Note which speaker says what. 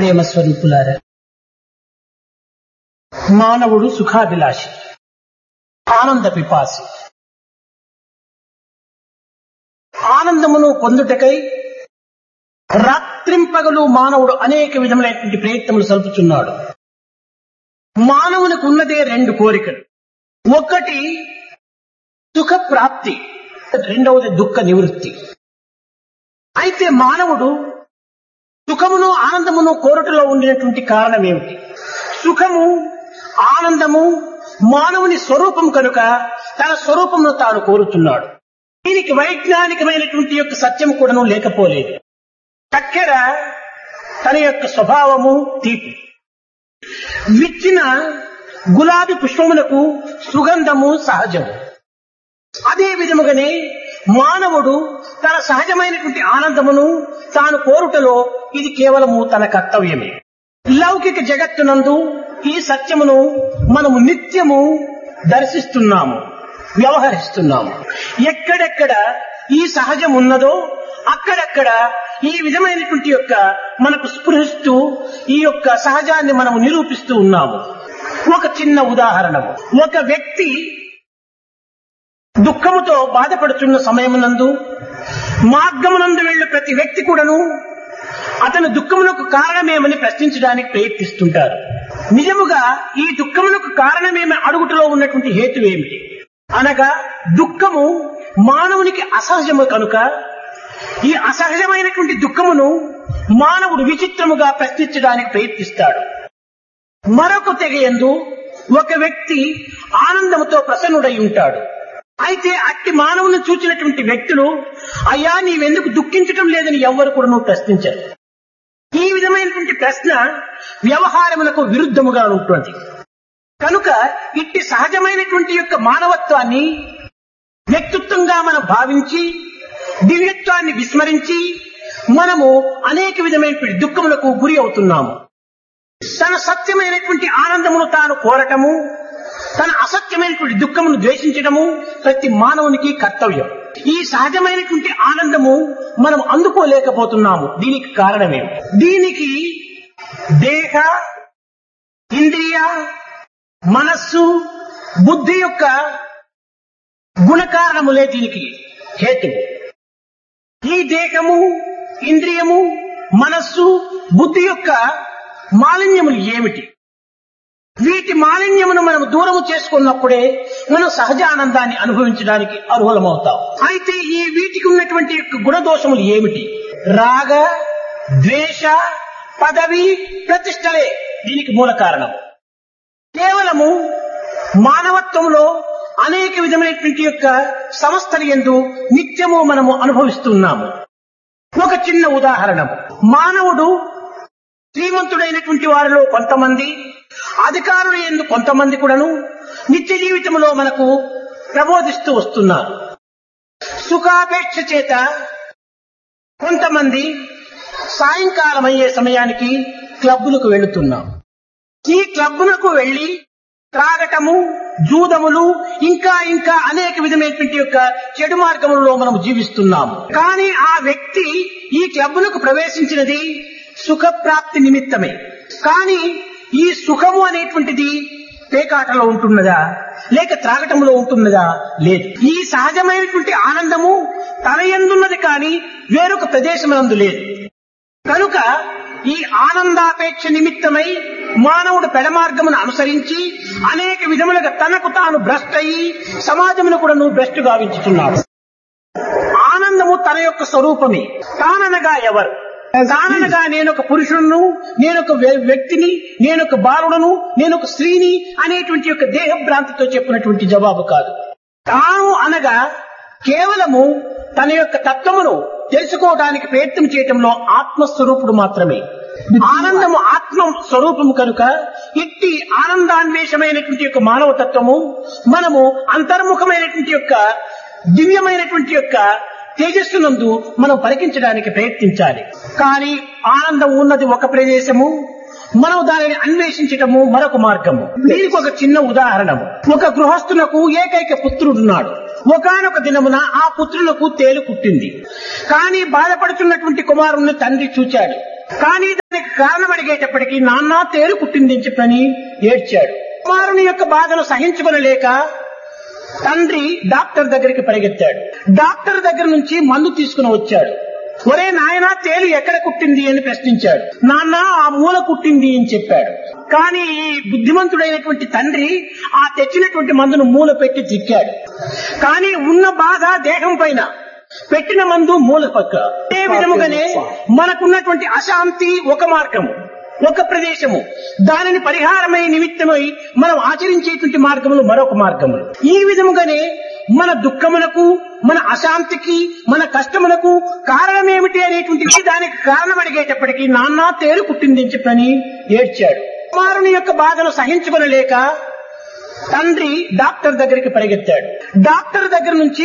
Speaker 1: ప్రేమ స్వరూపులారా మానవుడు సుఖాభిలాషి ఆనంద పిపాసి ఆనందమును పొందుటకై రాత్రింపగలు మానవుడు అనేక విధములైనటువంటి ప్రయత్నములు సలుపుచున్నాడు మానవునికి ఉన్నదే రెండు కోరికలు ఒకటి సుఖ ప్రాప్తి రెండవది దుఃఖ నివృత్తి అయితే మానవుడు సుఖమును ఆనందమును కోరటలో ఉండినటువంటి కారణం ఏమిటి సుఖము ఆనందము మానవుని స్వరూపం కనుక తన స్వరూపమును తాను కోరుతున్నాడు దీనికి వైజ్ఞానికమైనటువంటి యొక్క సత్యం కూడాను లేకపోలేదు చక్కెర తన యొక్క స్వభావము తీపి విచ్చిన గులాబీ పుష్పములకు సుగంధము సహజము అదే విధముగానే మానవుడు తన సహజమైనటువంటి ఆనందమును తాను కోరుటలో ఇది కేవలము తన కర్తవ్యమే లౌకిక జగత్తునందు ఈ సత్యమును మనము నిత్యము దర్శిస్తున్నాము వ్యవహరిస్తున్నాము ఎక్కడెక్కడ ఈ సహజం ఉన్నదో అక్కడక్కడ ఈ విధమైనటువంటి యొక్క మనకు స్పృహిస్తూ ఈ యొక్క సహజాన్ని మనము నిరూపిస్తూ ఉన్నాము ఒక చిన్న ఉదాహరణము ఒక వ్యక్తి దుఃఖముతో బాధపడుతున్న సమయమునందు మార్గమునందు వెళ్ళు ప్రతి వ్యక్తి కూడాను అతని దుఃఖమునకు కారణమేమని ప్రశ్నించడానికి ప్రయత్నిస్తుంటారు నిజముగా ఈ దుఃఖమునకు కారణమేమి అడుగుటలో ఉన్నటువంటి హేతు ఏమిటి అనగా దుఃఖము మానవునికి అసహజము కనుక ఈ అసహజమైనటువంటి దుఃఖమును మానవుడు విచిత్రముగా ప్రశ్నించడానికి ప్రయత్నిస్తాడు మరొక తెగయందు ఒక వ్యక్తి ఆనందముతో ప్రసన్నుడై ఉంటాడు అయితే అట్టి మానవుని చూచినటువంటి వ్యక్తులు అయ్యా నీవెందుకు దుఃఖించటం లేదని ఎవ్వరు కూడా నువ్వు ప్రశ్నించరు ఈ విధమైనటువంటి ప్రశ్న వ్యవహారములకు విరుద్ధముగా ఉంటుంది కనుక ఇట్టి సహజమైనటువంటి యొక్క మానవత్వాన్ని వ్యక్తిత్వంగా మనం భావించి దివ్యత్వాన్ని విస్మరించి మనము అనేక విధమైనటువంటి దుఃఖములకు గురి అవుతున్నాము తన సత్యమైనటువంటి ఆనందమును తాను కోరటము తన అసత్యమైనటువంటి దుఃఖమును ద్వేషించడము ప్రతి మానవునికి కర్తవ్యం ఈ సహజమైనటువంటి ఆనందము మనం అందుకోలేకపోతున్నాము దీనికి కారణమే దీనికి దేహ ఇంద్రియ మనస్సు బుద్ధి యొక్క గుణకారణములే దీనికి హేతువు ఈ దేహము ఇంద్రియము మనస్సు బుద్ధి యొక్క మాలిన్యములు ఏమిటి వీటి మాలిన్యమును మనం దూరము చేసుకున్నప్పుడే మనం సహజ ఆనందాన్ని అనుభవించడానికి అర్హులమవుతాం అయితే ఈ వీటికి ఉన్నటువంటి యొక్క గుణదోషములు ఏమిటి రాగ ద్వేష పదవి ప్రతిష్టలే దీనికి మూల కారణం కేవలము మానవత్వంలో అనేక విధమైనటువంటి యొక్క సంస్థలు ఎందు నిత్యము మనము అనుభవిస్తున్నాము ఒక చిన్న ఉదాహరణ మానవుడు శ్రీమంతుడైనటువంటి వారిలో కొంతమంది అధికారులు ఎందు కొంతమంది కూడాను నిత్య జీవితంలో మనకు ప్రబోధిస్తూ వస్తున్నారు సుఖాపేక్ష చేత కొంతమంది సాయంకాలం అయ్యే సమయానికి క్లబ్బులకు వెళుతున్నాం ఈ క్లబ్బులకు వెళ్లి త్రాగటము జూదములు ఇంకా ఇంకా అనేక విధమైనటువంటి యొక్క చెడు మార్గములలో మనం జీవిస్తున్నాము కానీ ఆ వ్యక్తి ఈ క్లబ్బులకు ప్రవేశించినది సుఖప్రాప్తి నిమిత్తమే కానీ ఈ సుఖము అనేటువంటిది పేకాటలో ఉంటున్నదా లేక త్రాగటంలో ఉంటున్నదా లేదు ఈ సహజమైనటువంటి ఆనందము తన ఎందున్నది కానీ వేరొక ప్రదేశమునందు లేదు కనుక ఈ ఆనందాపేక్ష నిమిత్తమై మానవుడు పెడమార్గమును అనుసరించి అనేక విధములుగా తనకు తాను భ్రష్టయి సమాజమును కూడా నువ్వు భ్రష్టు గావించుతున్నాడు ఆనందము తన యొక్క స్వరూపమే తాననగా ఎవరు తాననగా నేనొక పురుషుడును నేనొక వ్య- వ్యక్తిని నేనొక బాలుడను నేనొక స్త్రీని అనేటువంటి యొక్క దేహభ్రాంతితో చెప్పినటువంటి జవాబు కాదు తాను అనగా కేవలము తన యొక్క తత్వమును తెలుసుకోవడానికి ప్రయత్నం చేయటంలో ఆత్మస్వరూపుడు మాత్రమే ఆనందము ఆత్మ స్వరూపము కనుక ఇట్టి ఆనందాన్వేషమైనటువంటి యొక్క మానవ తత్వము మనము అంతర్ముఖమైనటువంటి యొక్క దివ్యమైనటువంటి యొక్క తేజస్సునందు మనం పరికించడానికి ప్రయత్నించాలి కానీ ఆనందం ఉన్నది ఒక ప్రదేశము మనం దానిని అన్వేషించటము మరొక మార్గము దీనికి ఒక చిన్న ఉదాహరణము ఒక గృహస్థునకు ఏకైక పుత్రుడున్నాడు ఒకనొక దినమున ఆ పుత్రులకు తేలు కుట్టింది కానీ బాధపడుతున్నటువంటి కుమారుణ్ణి తండ్రి చూచాడు కానీ దానికి కారణం అడిగేటప్పటికి నాన్న తేలు కుట్టింది అని చెప్పని ఏడ్చాడు కుమారుని యొక్క బాధను సహించుకొనలేక తండ్రి డాక్టర్ దగ్గరికి పరిగెత్తాడు డాక్టర్ దగ్గర నుంచి మందు తీసుకుని వచ్చాడు ఒరే నాయన తేలు ఎక్కడ కుట్టింది అని ప్రశ్నించాడు నాన్న ఆ మూల కుట్టింది అని చెప్పాడు కానీ ఈ బుద్ధిమంతుడైనటువంటి తండ్రి ఆ తెచ్చినటువంటి మందును మూల పెట్టి చిక్కాడు కానీ ఉన్న బాధ దేహం పైన పెట్టిన మందు మూల పక్క అదే విధముగానే మనకున్నటువంటి అశాంతి ఒక మార్గము ఒక ప్రదేశము దానిని పరిహారమై నిమిత్తమై మనం ఆచరించేటువంటి మార్గములు మరొక మార్గములు ఈ విధముగానే మన దుఃఖములకు మన అశాంతికి మన కష్టములకు కారణమేమిటి అనేటువంటి దానికి కారణం అడిగేటప్పటికి నాన్న తేలు కుట్టింది అని చెప్పని ఏడ్చాడు కుమారుని యొక్క బాధను సహించుకొనలేక తండ్రి డాక్టర్ దగ్గరికి పరిగెత్తాడు డాక్టర్ దగ్గర నుంచి